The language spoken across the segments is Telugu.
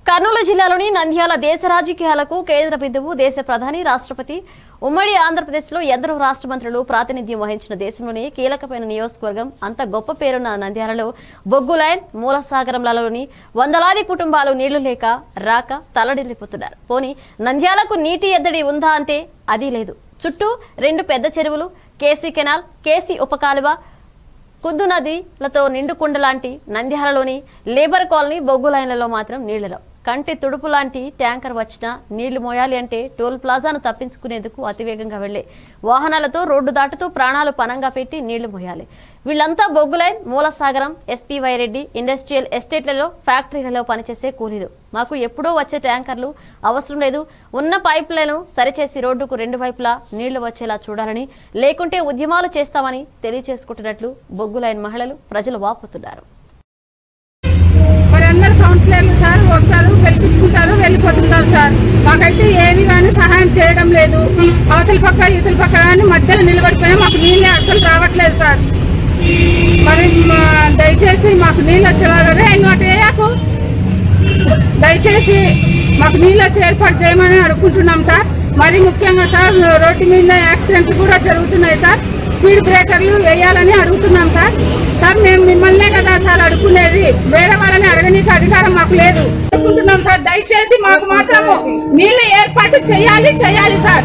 కర్నూలు జిల్లాలోని నంద్యాల దేశ రాజకీయాలకు కేంద్ర బిందువు దేశ ప్రధాని రాష్ట్రపతి ఉమ్మడి ఆంధ్రప్రదేశ్లో ఎందరో రాష్ట్ర మంత్రులు ప్రాతినిధ్యం వహించిన దేశంలోనే కీలకమైన నియోజకవర్గం అంత గొప్ప పేరున్న నంద్యాలలో బొగ్గు లైన్ మూలసాగరంలలోని వందలాది కుటుంబాలు నీళ్లు లేక రాక తల్లడిల్లిపోతున్నారు పోని నంద్యాలకు నీటి ఎద్దడి ఉందా అంటే అది లేదు చుట్టూ రెండు పెద్ద చెరువులు కేసీ కెనాల్ కేసీ ఉపకాలువ కుద్దు నదిలతో నిండుకుండ లాంటి నంద్యాలలోని లేబర్ కాలనీ బొగ్గు లైన్లలో మాత్రం నీళ్లు రావు కంటి తుడుపు లాంటి ట్యాంకర్ వచ్చినా నీళ్లు మోయాలి అంటే టోల్ ప్లాజాను తప్పించుకునేందుకు అతివేగంగా వెళ్లే వాహనాలతో రోడ్డు దాటుతూ ప్రాణాలు పనంగా పెట్టి నీళ్లు మోయాలి వీళ్ళంతా బొగ్గు line Moolasagaram SPY Reddy industrial ఎస్టేట్లలో ఫ్యాక్టరీలలో పనిచేసే కూలీలు మాకు ఎప్పుడో వచ్చే ట్యాంకర్లు అవసరం లేదు ఉన్న పైపులను సరిచేసి రోడ్డుకు రెండు వైపులా నీళ్లు వచ్చేలా చూడాలని లేకుంటే ఉద్యమాలు చేస్తామని తెలియజేసుకుంటున్నట్లు బొగ్గు లైన్ మహిళలు ప్రజలు వాపోతున్నారు మరి అందరు కౌన్సిలర్లు సార్ వస్తారు గెలిపించుకుంటారు వెళ్ళిపోతుంటారు సార్ మాకైతే ఏమి కానీ సహాయం చేయడం లేదు అవతల పక్క ఇవతల పక్క కానీ మధ్యలో నిలబడిపోయినా మాకు నీళ్ళే అసలు రావట్లేదు సార్ మరి మా- దయచేసి మాకు నీళ్ళు వచ్చేలాగా ఇంకోటి వేయకు దయచేసి మాకు నీళ్ళు వచ్చి ఏర్పాటు చేయమని అడుగుకుంటున్నాం సార్ మరి ముఖ్యంగా సార్ రోడ్డు మీద యాక్సిడెంట్లు కూడా జరుగుతున్నాయి సార్ స్పీడ్ బ్రేకర్లు వేయాలని అడుగుతున్నాం సార్ సార్ మేము మిమ్మల్నే కదా సార్ అడుగుకునేది వేరే వాళ్ళని అడగనీకి అధికారం మాకు లేదు అడుగుకుంటున్నాం సార్ దయచేసి మాకు మాత్రము నీళ్ళ ఏర్పాటు చేయాలి చేయాలి సార్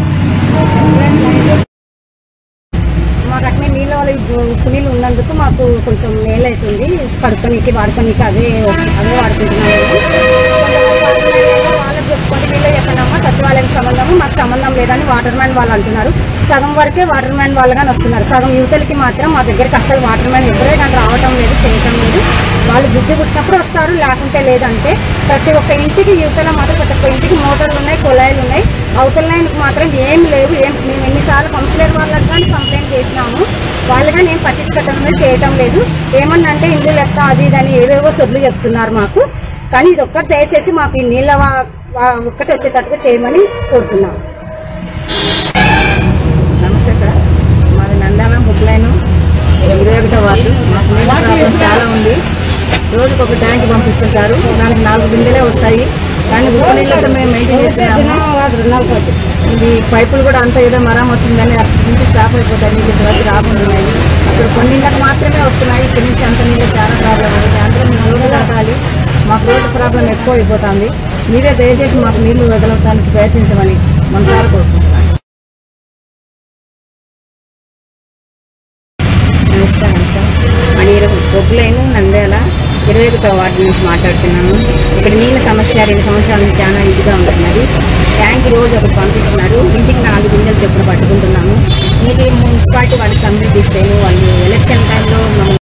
మాకు అట్లే నీళ్ళ వాళ్ళ ఉప్పు నీళ్ళు ఉన్నందుకు మాకు కొంచెం మేలు అవుతుంది కడుక్కోనీకి వాడుకోనీకి అదే అదే వాడుకుంటున్నాము వాళ్ళకి చెప్పుకొని వీళ్ళు చెప్పండమ్మా సచివాలయం సంబంధము మాకు సంబంధం లేదని వాటర్ మ్యాన్ వాళ్ళు అంటున్నారు సగం వరకే వాటర్ మ్యాన్ వాళ్ళగానే వస్తున్నారు సగం యువతలకి మాత్రం మా దగ్గరికి అసలు వాటర్ మ్యాన్ ఎవరే కానీ రావటం లేదు చేయటం లేదు వాళ్ళు బుద్ధి పుట్టినప్పుడు వస్తారు లేకుంటే లేదంటే ప్రతి ఒక్క ఇంటికి యువతల మాత్రం ప్రతి ఒక్క ఇంటికి మోటార్లు ఉన్నాయి కుళాయిలు ఉన్నాయి అవతల లైన్కి మాత్రం ఏం లేవు ఏం మేము ఎన్నిసార్లు కౌన్సిలర్ వాళ్ళకి కానీ కంప్లైంట్ చేసినాము వాళ్ళు కానీ ఏం పట్టించుకోవటం లేదు చేయటం లేదు ఏమన్నా అంటే ఇల్లు లెక్క అది ఇది అని ఏవేవో సొడ్లు చెప్తున్నారు మాకు కానీ ఇది ఒక్కటి దయచేసి మాకు ఈ నీళ్ళ వా- వా- ఒక్కటి వచ్చేటట్టుగా చేయమని కోరుతున్నాం నమస్తే సార్ మాది నందాల బుక్లైన్ ఇరవై ఒకటో వార్డు మాకు నీళ్ళ ప్రాబ్లం చాలా ఉంది రోజుకు ఒక ట్యాంక్ పంపిస్తుంటారు దానికి నాలుగు బిందెలే వస్తాయి కానీ ఉప్పు నీళ్ళతో మేము మెయింటైన్ చేస్తున్నాము ఇది పైపులు కూడా అంత ఏదో మరమ్మతు ఉందని అక్కడి నుంచి స్టాప్ అయిపోతాయి నీళ్ళు ఇంతవరకు రాకుంటున్నాయి అక్కడ కొన్ని ఇళ్ళకి మాత్రమే వస్తున్నాయి ఇక్కడి నుంచి అంత నీళ్ళు చాలా ప్రాబ్లం ఉంది అందరం మేము రోడ్డు దాటాలి మాకు రోడ్డు ప్రాబ్లం ఎక్కువ అయిపోతుంది మీరే దయచేసి మాకు నీళ్లు వదలడానికి ప్రయత్నించమని మనసారా కోరుకుంటున్నాను నమస్కారం సార్ మణిర బొగ్గులైన నంద్యాల ఇరవై ఒకటో వార్డు నుంచి మాట్లాడుతున్నాను ఇక్కడ నీళ్ళ సమస్య రెండు సంవత్సరాల నుంచి చాలా ఇదిగా ఉంటున్నది ట్యాంక్ రోజు ఒకటి పంపిస్తున్నారు ఇంటికి నాలుగు గింజలు చొప్పున పట్టుకుంటున్నాము ఇది మున్సిపాలిటీ వాళ్ళకి కంప్లీట్ ఇస్తేను వాళ్ళు ఎలక్షన్ టైంలో మనం